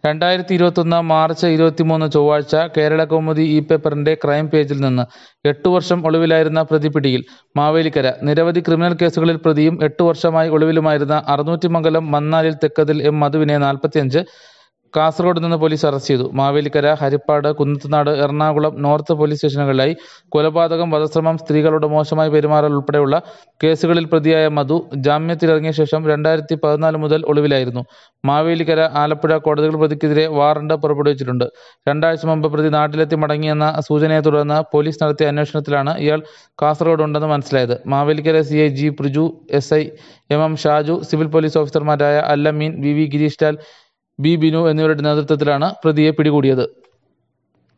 രണ്ടായിരത്തി ഇരുപത്തൊന്ന് മാർച്ച് ഇരുപത്തിമൂന്ന് ചൊവ്വാഴ്ച കേരളകൗമുദി ഇ പേപ്പറിന്റെ ക്രൈം പേജിൽ നിന്ന് എട്ടു വർഷം ഒളിവിലായിരുന്ന പ്രതി പിടിയിൽ മാവേലിക്കര നിരവധി ക്രിമിനൽ കേസുകളിൽ പ്രതിയും എട്ടു വർഷമായി ഒളിവിലുമായിരുന്ന അറുന്നൂറ്റിമംഗലം മന്നാലിൽ തെക്കതിൽ എം മധുവിനെ നാൽപ്പത്തിയഞ്ച് കാസർഗോഡ് നിന്ന് പോലീസ് അറസ്റ്റ് ചെയ്തു മാവേലിക്കര ഹരിപ്പാട് കുന്നത്തുനാട് എറണാകുളം നോർത്ത് പോലീസ് സ്റ്റേഷനുകളിലായി കൊലപാതകം വധശ്രമം സ്ത്രീകളോട് മോശമായി പെരുമാറൽ ഉൾപ്പെടെയുള്ള കേസുകളിൽ പ്രതിയായ മധു ജാമ്യത്തിലിറങ്ങിയ ശേഷം രണ്ടായിരത്തി പതിനാല് മുതൽ ഒളിവിലായിരുന്നു മാവേലിക്കര ആലപ്പുഴ കോടതികൾ പ്രതിക്കെതിരെ വാറണ്ട് പുറപ്പെടുവിച്ചിട്ടുണ്ട് രണ്ടാഴ്ച മുമ്പ് പ്രതി നാട്ടിലെത്തി മടങ്ങിയെന്ന സൂചനയെ തുടർന്ന് പോലീസ് നടത്തിയ അന്വേഷണത്തിലാണ് ഇയാൾ കാസർഗോഡ് ഉണ്ടെന്ന് മനസ്സിലായത് Mavelikkara C I G Priju S I M M Shaju civil police ഓഫീസർമാരായ Allameen V V Gireesh Lal B Binu എന്നിവരുടെ നേതൃത്വത്തിലാണ് പ്രതിയെ പിടികൂടിയത്